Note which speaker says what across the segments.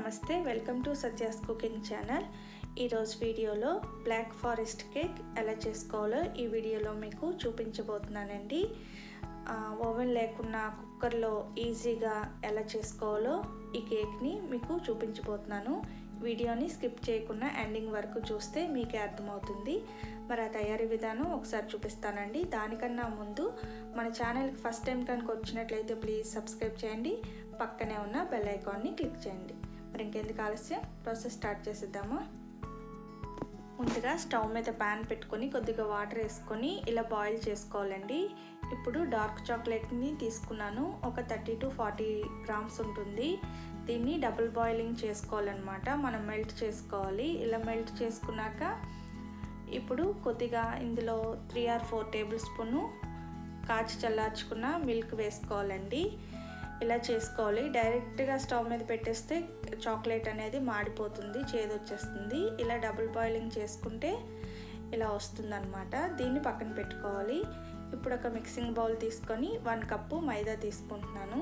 Speaker 1: నమస్తే welcome to Satya's cooking channel ఈరోజు వీడియోలో బ్లాక్ ఫారెస్ట్ కేక్ ఎలా చేసుకోవాలో ఈ వీడియోలో మీకు చూపించబోతున్నానండి ఆ, ఓవెన్ లేకున్నా కుక్కర్లో ఈజీగా ఎలా చేసుకోవాలో ఈ కేక్ని మీకు చూపించబోతున్నాను వీడియోని స్కిప్ చేయకుండా ఎండింగ్ వరకు చూస్తే మీకే అర్థమవుతుంది మరి ఆ తయారీ విధానం ఒకసారి చూపిస్తానండి దానికన్నా ముందు మన ఛానల్కి ఫస్ట్ టైం కనుక వచ్చినట్లయితే ప్లీజ్ సబ్స్క్రైబ్ చేయండి పక్కనే ఉన్న బెల్ ఐకాన్ని క్లిక్ చేయండి మరి ఇంకెందుకు ఆలస్యం ప్రాసెస్ స్టార్ట్ చేసేద్దామా ముందుగా స్టవ్ మీద ప్యాన్ పెట్టుకొని కొద్దిగా వాటర్ వేసుకొని ఇలా బాయిల్ చేసుకోవాలండి ఇప్పుడు డార్క్ చాక్లెట్ని తీసుకున్నాను ఒక థర్టీ టు ఫార్టీ గ్రామ్స్ ఉంటుంది దీన్ని డబుల్ బాయిలింగ్ చేసుకోవాలన్నమాట మనం మెల్ట్ చేసుకోవాలి ఇలా మెల్ట్ చేసుకున్నాక ఇప్పుడు కొద్దిగా ఇందులో three or four tablespoon కాచి చల్లార్చుకున్న మిల్క్ వేసుకోవాలండి ఇలా చేసుకోవాలి డైరెక్ట్గా స్టవ్ మీద పెట్టేస్తే చాక్లెట్ అనేది మాడిపోతుంది చేదు వచ్చేస్తుంది ఇలా డబుల్ బాయిలింగ్ చేసుకుంటే ఇలా వస్తుందన్నమాట దీన్ని పక్కన పెట్టుకోవాలి ఇప్పుడు ఒక మిక్సింగ్ బౌల్ తీసుకొని వన్ కప్పు మైదా తీసుకుంటున్నాను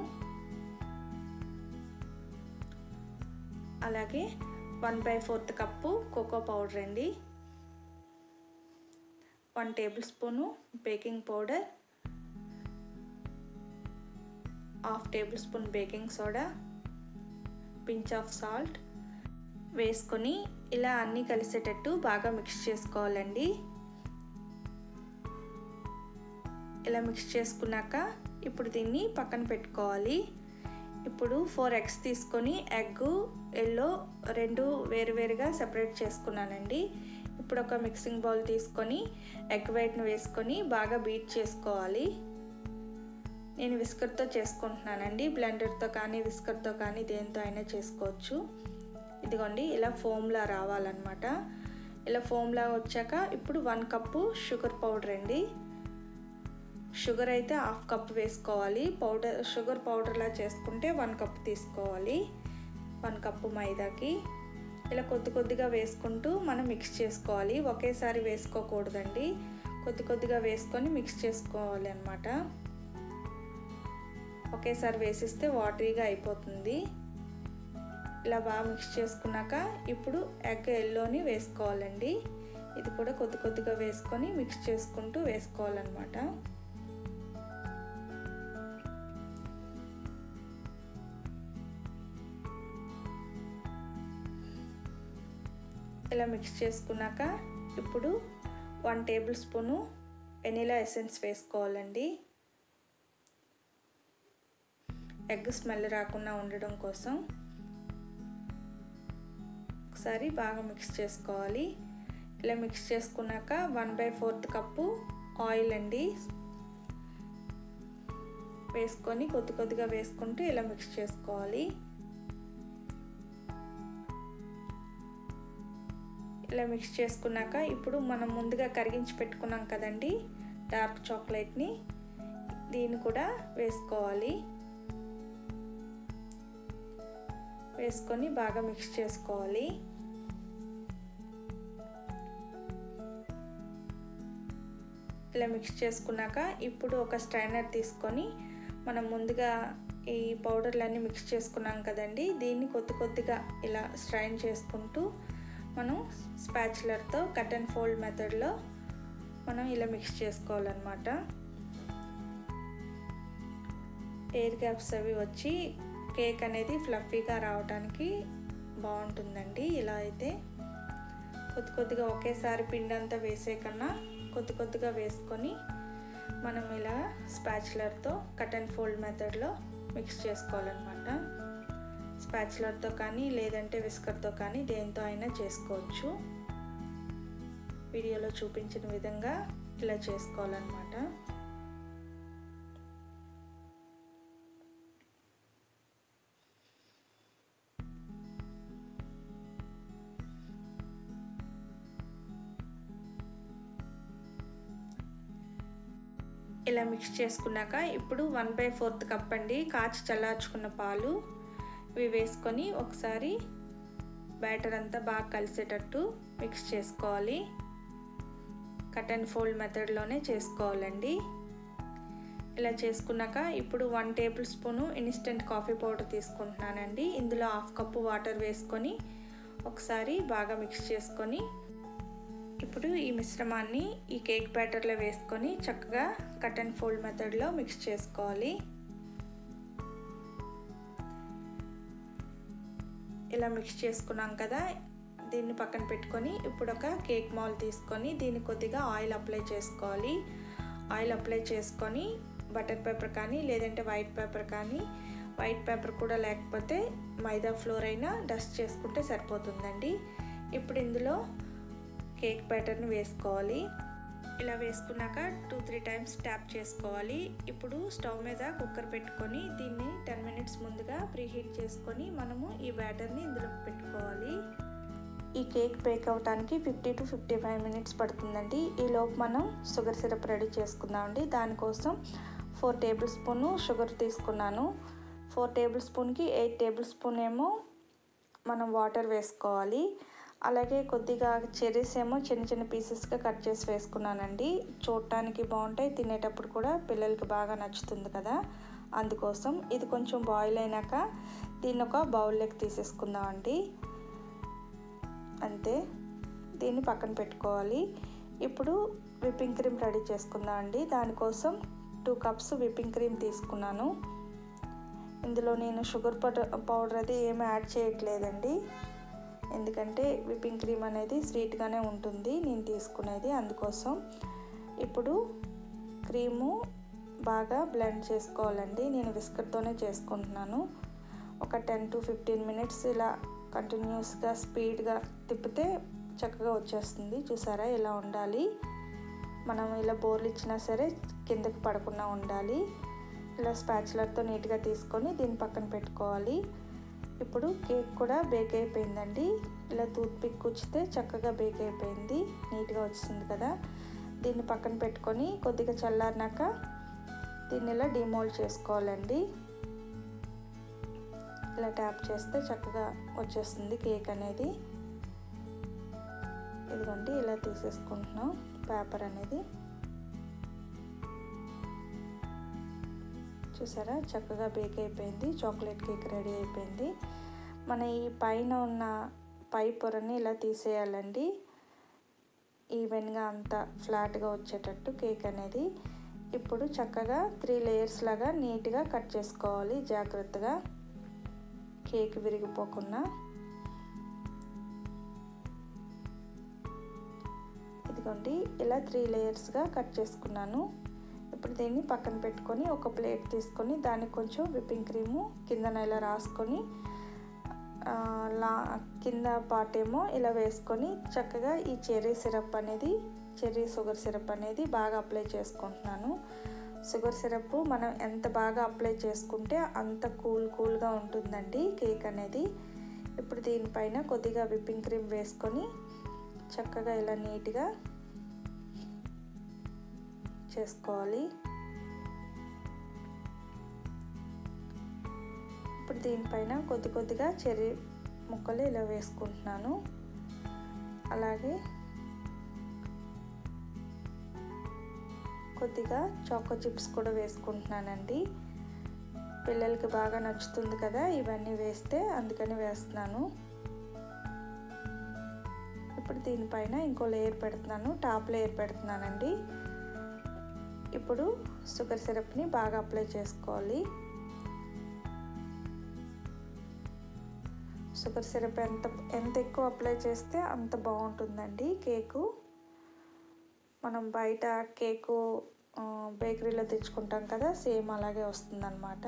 Speaker 1: అలాగే one by fourth cup cocoa powder అండి one tablespoon baking powder half tablespoon baking soda pinch of salt వేసుకొని ఇలా అన్నీ కలిసేటట్టు బాగా మిక్స్ చేసుకోవాలండి ఇలా మిక్స్ చేసుకున్నాక ఇప్పుడు దీన్ని పక్కన పెట్టుకోవాలి ఇప్పుడు ఫోర్ ఎగ్స్ తీసుకొని ఎగ్ ఎల్లో రెండు వేరువేరుగా సెపరేట్ చేసుకున్నానండి ఇప్పుడు ఒక మిక్సింగ్ బౌల్ తీసుకొని ఎగ్ వైట్ను వేసుకొని బాగా బీట్ చేసుకోవాలి నేను విస్కర్తో చేసుకుంటున్నానండి బ్లెండర్తో కానీ విస్కర్తో కానీ దేంతో అయినా చేసుకోవచ్చు ఇదిగోండి ఇలా ఫోమ్లా రావాలన్నమాట ఇలా ఫోమ్లా వచ్చాక ఇప్పుడు వన్ కప్పు షుగర్ పౌడర్ అండి షుగర్ అయితే హాఫ్ కప్ వేసుకోవాలి పౌడర్ షుగర్ పౌడర్లా చేసుకుంటే వన్ కప్ తీసుకోవాలి వన్ కప్పు మైదాకి ఇలా కొద్ది కొద్దిగా వేసుకుంటూ మనం మిక్స్ చేసుకోవాలి ఒకేసారి వేసుకోకూడదండి కొద్ది కొద్దిగా వేసుకొని మిక్స్ చేసుకోవాలి అనమాట ఒకేసారి వేసిస్తే వాటరీగా అయిపోతుంది ఇలా బాగా మిక్స్ చేసుకున్నాక ఇప్పుడు ఎగ్ ఎల్లోని వేసుకోవాలండి ఇది కూడా కొద్ది కొద్దిగా వేసుకొని మిక్స్ చేసుకుంటూ వేసుకోవాలన్నమాట ఇలా మిక్స్ చేసుకున్నాక ఇప్పుడు one tablespoon vanilla essence వేసుకోవాలండి ఎగ్ స్మెల్ రాకుండా ఉండడం కోసం ఒకసారి బాగా మిక్స్ చేసుకోవాలి ఇలా మిక్స్ చేసుకున్నాక one by fourth cup oil అండి వేసుకొని కొద్ది కొద్దిగా వేసుకుంటూ ఇలా మిక్స్ చేసుకోవాలి ఇలా మిక్స్ చేసుకున్నాక ఇప్పుడు మనం ముందుగా కరిగించి పెట్టుకున్నాం కదండి డార్క్ చాక్లెట్ని దీన్ని కూడా వేసుకోవాలి వేసుకొని బాగా మిక్స్ చేసుకోవాలి ఇలా మిక్స్ చేసుకున్నాక ఇప్పుడు ఒక స్ట్రైనర్ తీసుకొని మనం ముందుగా ఈ పౌడర్లన్నీ మిక్స్ చేసుకున్నాం కదండి దీన్ని కొద్ది కొద్దిగా ఇలా స్ట్రైన్ చేసుకుంటూ మనం స్పాచులర్తో కట్ అండ్ ఫోల్డ్ మెథడ్లో మనం ఇలా మిక్స్ చేసుకోవాలన్నమాట ఎయిర్ గ్యాప్స్ అవి వచ్చి కేక్ అనేది ఫ్లఫీగా రావడానికి బాగుంటుందండి ఇలా అయితే కొద్ది కొద్దిగా ఒకేసారి పిండి అంతా వేసే కన్నా కొద్ది కొద్దిగా వేసుకొని మనం ఇలా స్పాచులర్తో కట్ అండ్ ఫోల్డ్ మెథడ్లో మిక్స్ చేసుకోవాలన్నమాట స్పాచులర్తో కానీ లేదంటే విస్కర్తో కానీ దేంతో అయినా చేసుకోవచ్చు వీడియోలో చూపించిన విధంగా ఇలా చేసుకోవాలన్నమాట ఇలా మిక్స్ చేసుకున్నాక ఇప్పుడు వన్ బై ఫోర్త్ కప్ అండి కాచి చల్లార్చుకున్న పాలు ఇవి వేసుకొని ఒకసారి బ్యాటర్ అంతా బాగా కలిసేటట్టు మిక్స్ చేసుకోవాలి కట్ అండ్ ఫోల్డ్ మెథడ్లోనే చేసుకోవాలండి ఇలా చేసుకున్నాక ఇప్పుడు one tablespoon instant coffee powder తీసుకుంటున్నానండి ఇందులో హాఫ్ కప్పు వాటర్ వేసుకొని ఒకసారి బాగా మిక్స్ చేసుకొని ఇప్పుడు ఈ మిశ్రమాన్ని ఈ కేక్ బ్యాటర్లో వేసుకొని చక్కగా కట్ అండ్ ఫోల్డ్ మెథడ్లో మిక్స్ చేసుకోవాలి ఇలా మిక్స్ చేసుకున్నాం కదా దీన్ని పక్కన పెట్టుకొని ఇప్పుడు ఒక కేక్ మాల్ తీసుకొని దీన్ని కొద్దిగా ఆయిల్ అప్లై చేసుకోవాలి ఆయిల్ అప్లై చేసుకొని బటర్ పేపర్ కానీ లేదంటే వైట్ పేపర్ కానీ వైట్ పేపర్ కూడా లేకపోతే మైదా ఫ్లోర్ అయినా డస్ట్ చేసుకుంటే సరిపోతుందండి ఇప్పుడు ఇందులో కేక్ బ్యాటర్ని వేసుకోవాలి ఇలా వేసుకున్నాక టూ త్రీ టైమ్స్ ట్యాప్ చేసుకోవాలి ఇప్పుడు స్టవ్ మీద కుక్కర్ పెట్టుకొని దీన్ని టెన్ మినిట్స్ ముందుగా ప్రీహీట్ చేసుకొని మనము ఈ బ్యాటర్ని ఇందులో పెట్టుకోవాలి ఈ కేక్ బేక్ అవడానికి fifty to fifty five minutes పడుతుందండి ఈలోపు మనం షుగర్ సిరప్ రెడీ చేసుకుందామండి దానికోసం ఫోర్ టేబుల్ స్పూను షుగర్ తీసుకున్నాను ఫోర్ టేబుల్ స్పూన్కి ఎయిట్ టేబుల్ స్పూన్ ఏమో మనం వాటర్ వేసుకోవాలి అలాగే కొద్దిగా చెర్రీస్ ఏమో చిన్న చిన్న పీసెస్గా కట్ చేసి వేసుకున్నానండి చూడటానికి బాగుంటాయి తినేటప్పుడు కూడా పిల్లలకి బాగా నచ్చుతుంది కదా అందుకోసం ఇది కొంచెం బాయిల్ అయినాక దీన్ని ఒక బౌల్లోకి తీసేసుకుందామండి అంతే దీన్ని పక్కన పెట్టుకోవాలి ఇప్పుడు విప్పింగ్ క్రీమ్ రెడీ చేసుకుందాం అండి దానికోసం టూ కప్స్ విప్పింగ్ క్రీమ్ తీసుకున్నాను ఇందులో నేను షుగర్ పౌడర్ అది ఏమి యాడ్ చేయట్లేదండి ఎందుకంటే విప్పింగ్ క్రీమ్ అనేది స్వీట్గానే ఉంటుంది నేను తీసుకునేది అందుకోసం ఇప్పుడు క్రీము బాగా బ్లెండ్ చేసుకోవాలండి నేను విస్కర్తోనే చేసుకుంటున్నాను ఒక టెన్ టు ఫిఫ్టీన్ మినిట్స్ ఇలా కంటిన్యూస్గా స్పీడ్గా తిప్పితే చక్కగా వచ్చేస్తుంది చూసారా ఇలా ఉండాలి మనం ఇలా బోర్లు ఇచ్చినా సరే కిందకి పడకుండా ఉండాలి ఇలా స్పాచులర్తో నీట్గా తీసుకొని దీన్ని పక్కన పెట్టుకోవాలి ఇప్పుడు కేక్ కూడా బేక్ అయిపోయిందండి ఇలా టూత్ పిక్ కుచ్చితే చక్కగా బేక్ అయిపోయింది నీట్గా వచ్చింది కదా దీన్ని పక్కన పెట్టుకొని కొద్దిగా చల్లారినాక దీన్ని ఇలా డిమోల్డ్ చేసుకోవాలండి ఇలా ట్యాప్ చేస్తే చక్కగా వచ్చేస్తుంది కేక్ అనేది ఇదిగోండి ఇలా తీసేసుకుంటున్నాం పేపర్ అనేది చూసారా చక్కగా బేక్ అయిపోయింది చాక్లెట్ కేక్ రెడీ అయిపోయింది మన ఈ పైన ఉన్న పై పొరని ఇలా తీసేయాలండి ఈవెన్గా అంతా ఫ్లాట్గా వచ్చేటట్టు కేక్ అనేది ఇప్పుడు చక్కగా త్రీ లేయర్స్ లాగా నీట్గా కట్ చేసుకోవాలి జాగ్రత్తగా కేక్ విరిగిపోకుండా ఇదిగోండి ఇలా త్రీ లేయర్స్గా కట్ చేసుకున్నాను ఇప్పుడు దీన్ని పక్కన పెట్టుకొని ఒక ప్లేట్ తీసుకొని దానికి కొంచెం విప్పింగ్ క్రీము కిందన ఇలా రాసుకొని లా కింద పాటేమో ఇలా వేసుకొని చక్కగా ఈ చెర్రీ సిరప్ అనేది చెర్రీ షుగర్ సిరప్ అనేది బాగా అప్లై చేసుకుంటున్నాను షుగర్ సిరప్ మనం ఎంత బాగా అప్లై చేసుకుంటే అంత కూల్ కూల్గా ఉంటుందండి కేక్ అనేది ఇప్పుడు దీనిపైన కొద్దిగా విప్పింగ్ క్రీమ్ వేసుకొని చక్కగా ఇలా నీట్గా చేసుకోవాలి ఇప్పుడు దీనిపైన కొద్ది కొద్దిగా చెర్రీ ముక్కలు ఇలా వేసుకుంటున్నాను అలాగే కొద్దిగా చాకో చిప్స్ కూడా వేసుకుంటున్నానండి పిల్లలకి బాగా నచ్చుతుంది కదా ఇవన్నీ వేస్తే అందుకని వేస్తున్నాను ఇప్పుడు దీనిపైన ఇంకో లేయర్ పెడుతున్నాను టాప్ లేయర్ పెడుతున్నానండి ఇప్పుడు షుగర్ సిరప్ని బాగా అప్లై చేసుకోవాలి షుగర్ సిరప్ ఎంత ఎంత ఎక్కువ అప్లై చేస్తే అంత బాగుంటుందండి కేకు మనం బయట కేకు బేకరీలో తెచ్చుకుంటాం కదా సేమ్ అలాగే వస్తుందన్నమాట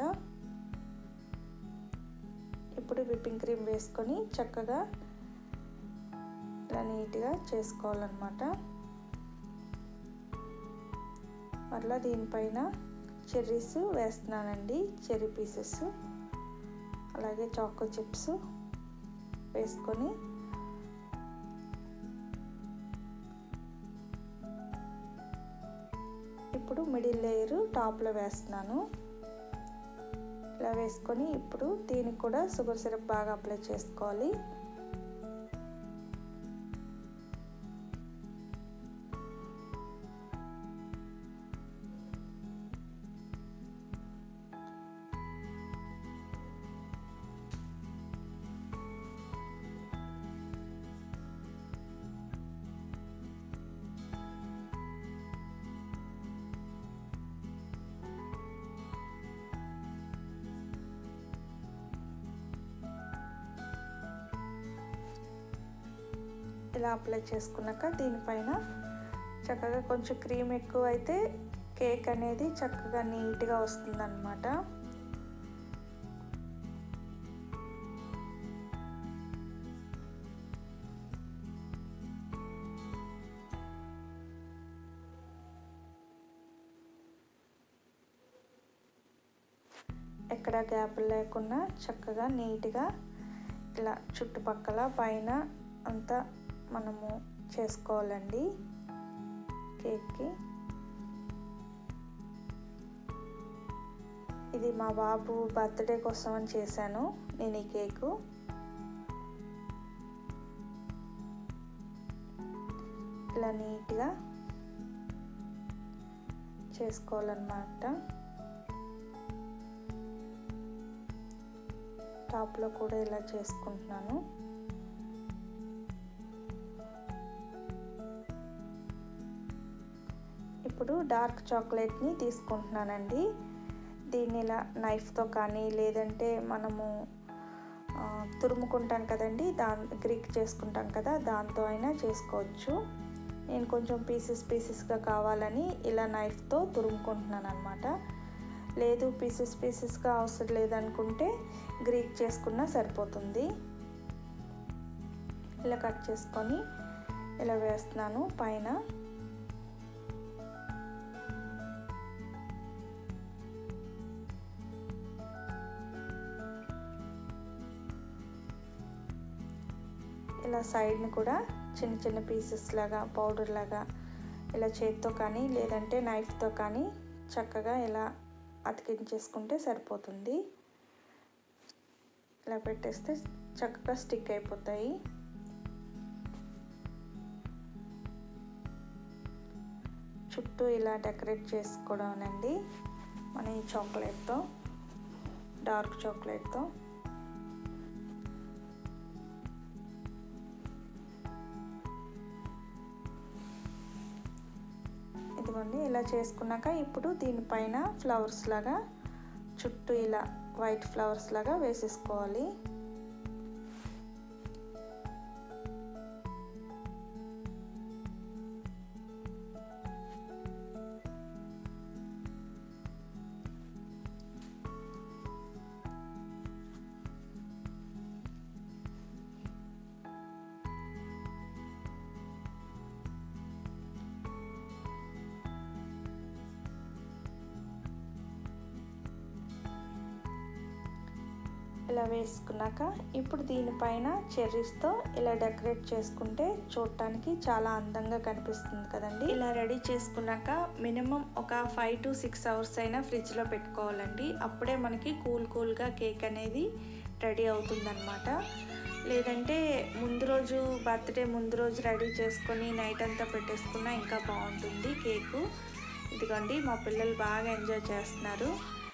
Speaker 1: ఇప్పుడు విప్పింగ్ క్రీమ్ వేసుకొని చక్కగా ఇలా నీట్గా చేసుకోవాలన్నమాట మరలా దీనిపైన చెర్రీస్ వేస్తున్నానండి చెర్రీ పీసెస్ అలాగే చాకో చిప్స్ వేసుకొని ఇప్పుడు మిడిల్ లేయర్ టాప్లో వేస్తున్నాను ఇలా వేసుకొని ఇప్పుడు దీనికి కూడా షుగర్ సిరప్ బాగా అప్లై చేసుకోవాలి ఇలా అప్లై చేసుకున్నాక దీనిపైన చక్కగా కొంచెం క్రీమ్ ఎక్కువ అయితే కేక్ అనేది చక్కగా నీట్గా వస్తుందన్నమాట ఎక్కడ గ్యాప్ లేకుండా చక్కగా నీట్గా ఇలా చుట్టుపక్కల పైన అంతా మనము చేసుకోవాలండి కేక్కి ఇది మా బాబు బర్త్డే కోసం అని చేశాను నేను ఈ కేకు ఇలా నీట్గా చేసుకోవాలన్నమాట టాప్లో కూడా ఇలా చేసుకుంటున్నాను ఇప్పుడు డార్క్ చాక్లెట్ని తీసుకుంటున్నానండి దీన్ని ఇలా నైఫ్తో కానీ లేదంటే మనము తురుముకుంటాం కదండి దాని గ్రీక్ చేసుకుంటాం కదా దాంతో అయినా చేసుకోవచ్చు నేను కొంచెం పీసెస్ పీసెస్గా కావాలని ఇలా నైఫ్తో తురుముకుంటున్నాను అనమాట లేదు పీసెస్ పీసెస్గా అవసరం లేదనుకుంటే గ్రీక్ చేసుకున్నా సరిపోతుంది ఇలా కట్ చేసుకొని ఇలా వేస్తున్నాను పైన ఇలా సైడ్ని కూడా చిన్న చిన్న పీసెస్ లాగా పౌడర్ లాగా ఇలా చేతితో కానీ లేదంటే నైఫ్తో కానీ చక్కగా ఇలా అతికించేసుకుంటే సరిపోతుంది ఇలా పెట్టేస్తే చక్కగా స్టిక్ అయిపోతాయి చుట్టూ ఇలా డెకరేట్ చేసుకోవడం అండి మన ఈ చాక్లెట్తో డార్క్ చాక్లెట్తో ఇదిగోండి ఇలా చేసుకున్నాక ఇప్పుడు దీనిపైన ఫ్లవర్స్ లాగా చుట్టూ ఇలా వైట్ ఫ్లవర్స్ లాగా వేసేసుకోవాలి ఇలా వేసుకున్నాక ఇప్పుడు దీనిపైన చెర్రీస్తో ఇలా డెకరేట్ చేసుకుంటే చూడటానికి చాలా అందంగా కనిపిస్తుంది కదండి ఇలా రెడీ చేసుకున్నాక మినిమం ఒక ఫైవ్ టు సిక్స్ అవర్స్ అయినా ఫ్రిడ్జ్లో పెట్టుకోవాలండి అప్పుడే మనకి కూల్ కూల్గా కేక్ అనేది రెడీ అవుతుందన్నమాట లేదంటే ముందు రోజు బర్త్డే ముందు రోజు రెడీ చేసుకొని నైట్ అంతా పెట్టేసుకున్నా ఇంకా బాగుంటుంది కేకు ఇదిగోండి మా పిల్లలు బాగా ఎంజాయ్ చేస్తున్నారు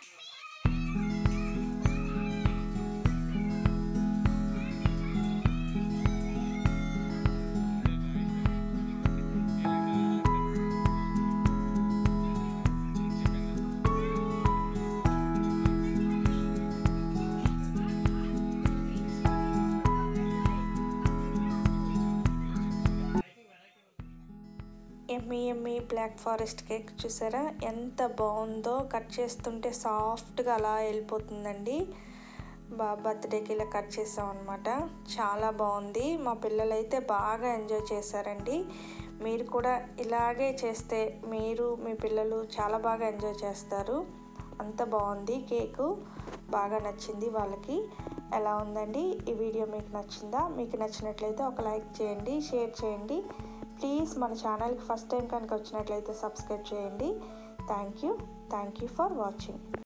Speaker 1: yummy yummy black forest cake చూసారా ఎంత బాగుందో కట్ చేస్తుంటే సాఫ్ట్గా అలా వెళ్ళిపోతుందండి బా బర్త్డేకి ఇలా కట్ చేసాం అనమాట చాలా బాగుంది మా పిల్లలు అయితే బాగా ఎంజాయ్ చేశారండి మీరు కూడా ఇలాగే చేస్తే మీరు మీ పిల్లలు చాలా బాగా ఎంజాయ్ చేస్తారు అంత బాగుంది కేకు బాగా నచ్చింది వాళ్ళకి ఎలా ఉందండి ఈ వీడియో మీకు నచ్చిందా మీకు నచ్చినట్లయితే ఒక లైక్ చేయండి షేర్ చేయండి ప్లీజ్ మన ఛానల్కి ఫస్ట్ టైం కనుక వచ్చినట్లయితే సబ్స్క్రైబ్ చేయండి thank you thank you for watching